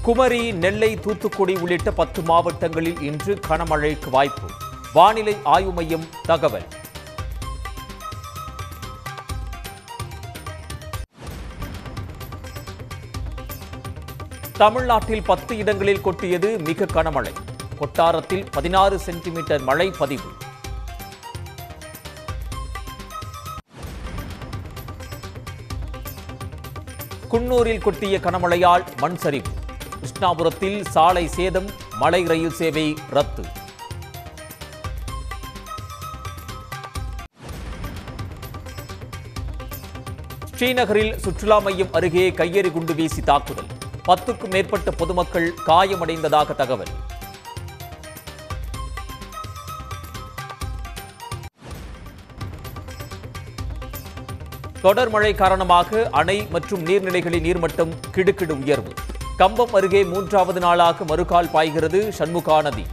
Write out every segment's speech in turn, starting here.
குமரி நெல்லை தூத்துக்குடி உள்ளிட்ட பத்து மாவட்டங்களில் இன்று கனமழைக்கு வாய்ப்பு வானிலை ஆய்வு மையம் தகவல் தமிழ்நாட்டில் பத்து இடங்களில் கொட்டியது மிக கனமழை கொட்டாரத்தில் பதினாறு சென்டிமீட்டர் மழை பதிவு குன்னூரில் கொட்டிய கனமழையால் மண் சரிவு கிருஷ்ணாபுரத்தில் சாலை சேதம் மலை ரயில் சேவை ரத்து ஸ்ரீநகரில் சுற்றுலா மையம் அருகே கையெறி குண்டு வீசி தாக்குதல் பத்துக்கும் மேற்பட்ட பொதுமக்கள் காயமடைந்ததாக தகவல் தொடர் மழை காரணமாக அணை மற்றும் நீர்நிலைகளின் நீர்மட்டம் கிடுகிடு உயர்வு கம்பம் அருகே மூன்றாவது நாளாக மறுகால் பாய்கிறது சண்முகா நதி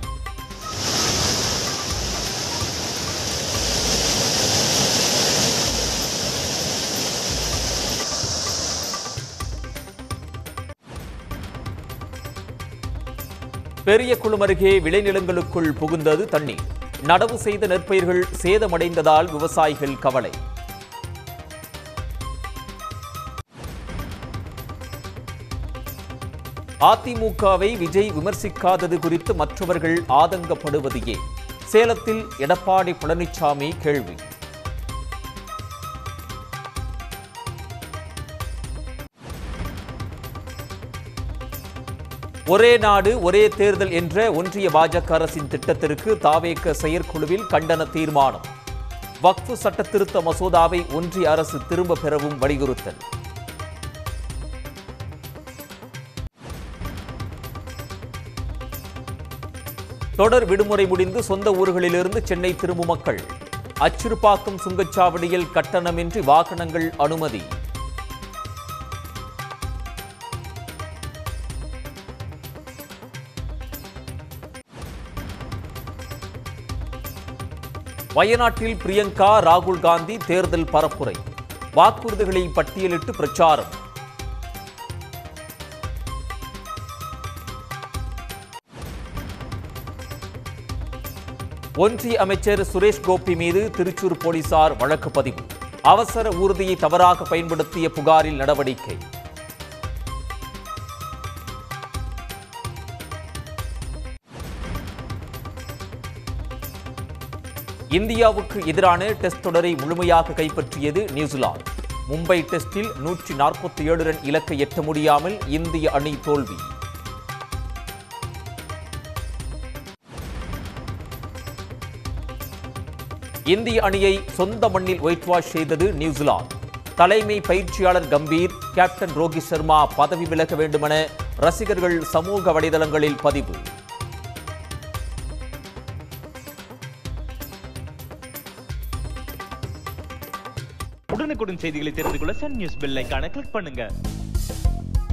பெரிய குளம் அருகே விளைநிலங்களுக்குள் புகுந்தது தண்ணீர் நடவு செய்த நெற்பயிர்கள் சேதமடைந்ததால் விவசாயிகள் கவலை அதிமுகவை விஜய் விமர்சிக்காதது குறித்து மற்றவர்கள் ஆதங்கப்படுவது ஏன் சேலத்தில் எடப்பாடி பழனிசாமி கேள்வி ஒரே நாடு ஒரே தேர்தல் என்ற ஒன்றிய பாஜக அரசின் திட்டத்திற்கு தாவேக செயற்குழுவில் கண்டன தீர்மானம் வக்ஃபு சட்ட திருத்த மசோதாவை ஒன்றிய அரசு திரும்ப பெறவும் வலியுறுத்தல் தொடர் விடுமுறை முடிந்து சொந்த ஊர்களிலிருந்து சென்னை திரும்பும் மக்கள் அச்சிறுபாக்கம் சுங்கச்சாவடியில் கட்டணமின்றி வாகனங்கள் அனுமதி வயநாட்டில் பிரியங்கா ராகுல் காந்தி தேர்தல் பரப்புரை வாக்குறுதிகளை பட்டியலிட்டு பிரச்சாரம் ஒன்றிய அமைச்சர் சுரேஷ் கோபி மீது திருச்சூர் போலீசார் வழக்கு பதிவு அவசர ஊர்தியை தவறாக பயன்படுத்திய புகாரில் நடவடிக்கை இந்தியாவுக்கு எதிரான டெஸ்ட் தொடரை முழுமையாக கைப்பற்றியது நியூசிலாந்து மும்பை டெஸ்டில் நூற்றி நாற்பத்தி ஏழு ரன் இலக்கை எட்ட முடியாமல் இந்திய அணி தோல்வி இந்திய அணியை சொந்த மண்ணில் ஒயிட் வாஷ் செய்தது நியூசிலாந்து தலைமை பயிற்சியாளர் கம்பீர் கேப்டன் ரோஹித் சர்மா பதவி விலக வேண்டுமென ரசிகர்கள் சமூக வலைதளங்களில் பதிவு உடனுக்குடன் செய்திகளை தெரிந்து கொள்ள சன் நியூஸ் பெல் ஐகானை கிளிக் பண்ணுங்க